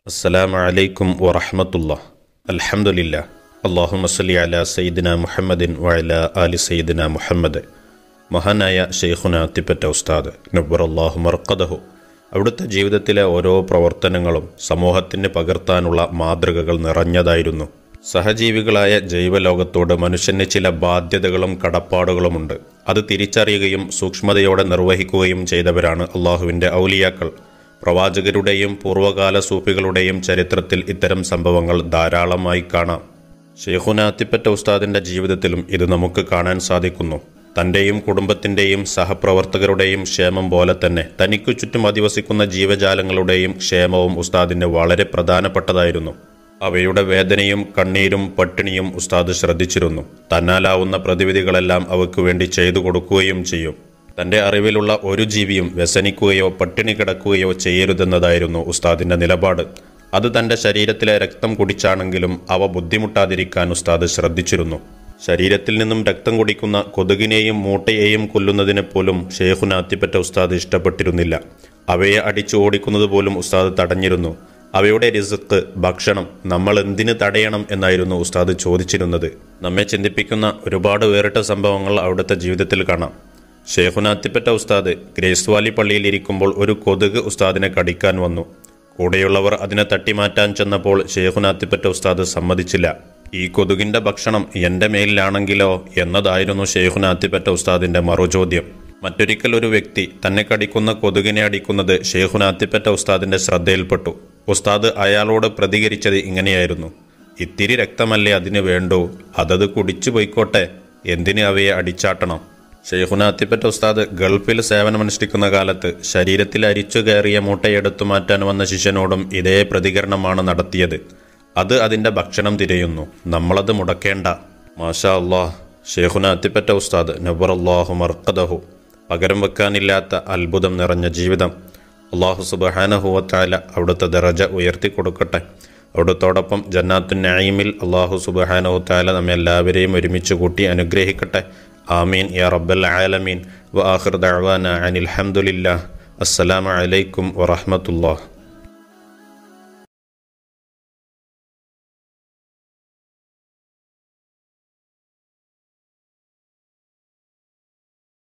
അസ്സലാമു അലൈക്കും വറഹമത്തുള്ള അൽഹംദുലില്ല അള്ളാഹു സല്ലി അല സയ്യിദിന മുഹമ്മദിൻ വഅല ആലി സയ്യിദിന മുഹമ്മദ് മഹാനായ ഷെയ്ഖുന തിപ്പറ്റ ഉസ്താദ് നബ്ബർ അള്ളാഹു മർക്കദഹു അവിടുത്തെ ജീവിതത്തിലെ ഓരോ പ്രവർത്തനങ്ങളും സമൂഹത്തിന് പകർത്താനുള്ള മാതൃകകൾ നിറഞ്ഞതായിരുന്നു സഹജീവികളായ ജൈവലോകത്തോട് മനുഷ്യന് ചില ബാധ്യതകളും കടപ്പാടുകളുമുണ്ട് അത് തിരിച്ചറിയുകയും സൂക്ഷ്മതയോടെ നിർവഹിക്കുകയും ചെയ്തവരാണ് അള്ളാഹുവിൻ്റെ ഔലിയാക്കൾ പ്രവാചകരുടെയും പൂർവ്വകാല സൂഫികളുടെയും ചരിത്രത്തിൽ ഇത്തരം സംഭവങ്ങൾ ധാരാളമായി കാണാം ഷെയ്ഖുന അത്തിപ്പറ്റ ഉസ്താദിന്റെ ജീവിതത്തിലും ഇത് നമുക്ക് കാണാൻ സാധിക്കുന്നു തന്റെയും കുടുംബത്തിന്റെയും സഹപ്രവർത്തകരുടെയും ക്ഷേമം പോലെ തന്നെ തനിക്കു ചുറ്റും അധിവസിക്കുന്ന ജീവജാലങ്ങളുടെയും ക്ഷേമവും ഉസ്താദിന് വളരെ പ്രധാനപ്പെട്ടതായിരുന്നു അവയുടെ വേദനയും കണ്ണീരും പട്ടിണിയും ഉസ്താദ് ശ്രദ്ധിച്ചിരുന്നു തന്നാലാവുന്ന പ്രതിവിധികളെല്ലാം അവയ്ക്കു വേണ്ടി ചെയ്തു കൊടുക്കുകയും ചെയ്യും തന്റെ അറിവിലുള്ള ഒരു ജീവിയും വ്യസനിക്കുകയോ പട്ടിണി കിടക്കുകയോ ചെയ്യരുതെന്നതായിരുന്നു ഉസ്താദിന്റെ നിലപാട് അത് തന്റെ ശരീരത്തിലെ രക്തം കുടിച്ചാണെങ്കിലും അവ ബുദ്ധിമുട്ടാതിരിക്കാൻ ഉസ്താദ് ശ്രദ്ധിച്ചിരുന്നു ശരീരത്തിൽ നിന്നും രക്തം കുടിക്കുന്ന കൊതുകിനെയും മൂട്ടയെയും കൊല്ലുന്നതിനെ പോലും ഷെയ്ഖുന അത്തിപ്പറ്റ ഉസ്താദ് ഇഷ്ടപ്പെട്ടിരുന്നില്ല അവയെ അടിച്ചു ഓടിക്കുന്നത് പോലും ഉസ്താദ് തടഞ്ഞിരുന്നു അവയുടെ റിസക്ക് ഭക്ഷണം നമ്മൾ എന്തിന് തടയണം എന്നായിരുന്നു ഉസ്താദ് ചോദിച്ചിരുന്നത് നമ്മെ ചിന്തിപ്പിക്കുന്ന ഒരുപാട് വേറിട്ട സംഭവങ്ങൾ അവിടുത്തെ ജീവിതത്തിൽ കാണാം ഷേഖുന അത്തിപ്പറ്റ ഉസ്താദ് ഗ്രേസ് വാലി പള്ളിയിൽ ഇരിക്കുമ്പോൾ ഒരു കൊതുക് ഉസ്താദിനെ കടിക്കാൻ വന്നു കൂടെയുള്ളവർ അതിനെ തട്ടിമാറ്റാൻ ചെന്നപ്പോൾ ഷേഖുന അത്തിപ്പറ്റ ഉസ്താദ് സമ്മതിച്ചില്ല ഈ കൊതുകിന്റെ ഭക്ഷണം എന്റെ മേലിലാണെങ്കിലോ എന്നതായിരുന്നു ഷെയ്ഖുന അത്തിപ്പറ്റ ഉസ്താദിന്റെ മറുചോദ്യം മറ്റൊരിക്കൽ ഒരു വ്യക്തി തന്നെ കടിക്കുന്ന കൊതുകിനെ അടിക്കുന്നത് ഷെയ്ഖുന അത്തിപ്പറ്റ ഉസ്താദിന്റെ ശ്രദ്ധയിൽപ്പെട്ടു ഉസ്താദ് അയാളോട് പ്രതികരിച്ചത് ഇങ്ങനെയായിരുന്നു ഇത്തിരി രക്തമല്ലേ അതിന് വേണ്ടൂ അതത് കുടിച്ചു പോയിക്കോട്ടെ എന്തിന് അവയെ അടിച്ചാട്ടണം ഷെയ്ഖുന അത്തിപ്പറ്റ ഉസ്താദ് ഗൾഫിൽ സേവനമനുഷ്ഠിക്കുന്ന കാലത്ത് ശരീരത്തിൽ അരിച്ചു കയറിയ മൂട്ടയെടുത്തു മാറ്റാൻ വന്ന ശിഷ്യനോടും ഇതേ പ്രതികരണമാണ് നടത്തിയത് അത് അതിൻ്റെ ഭക്ഷണം തിരയുന്നു നമ്മളത് മുടക്കേണ്ട മാഷാ അള്ളാഹ് ഷെയ്ഖുന അത്തിപ്പറ്റ ഉസ്താദ് നബർ അള്ളാഹു മർക്കദഹു പകരം വെക്കാനില്ലാത്ത അത്ഭുതം നിറഞ്ഞ ജീവിതം അള്ളാഹു സുബഹാനഹുവത്താല അവിടുത്തെ ദറജ ഉയർത്തി കൊടുക്കട്ടെ അവിടുത്തോടൊപ്പം ജന്നാത്തു നഈമിൽ അള്ളാഹു സുബഹാനഹുത്താല നമ്മെ എല്ലാവരെയും ഒരുമിച്ച് കൂട്ടി അനുഗ്രഹിക്കട്ടെ ആമീൻ യാ റബ്ബൽ ആലമീൻ വ ആഖിർ ദഅവാന അനിൽ ഹംദുലില്ലാഹ് അസ്സലാമു അലൈക്കും വറഹ്മത്തുള്ളാഹ്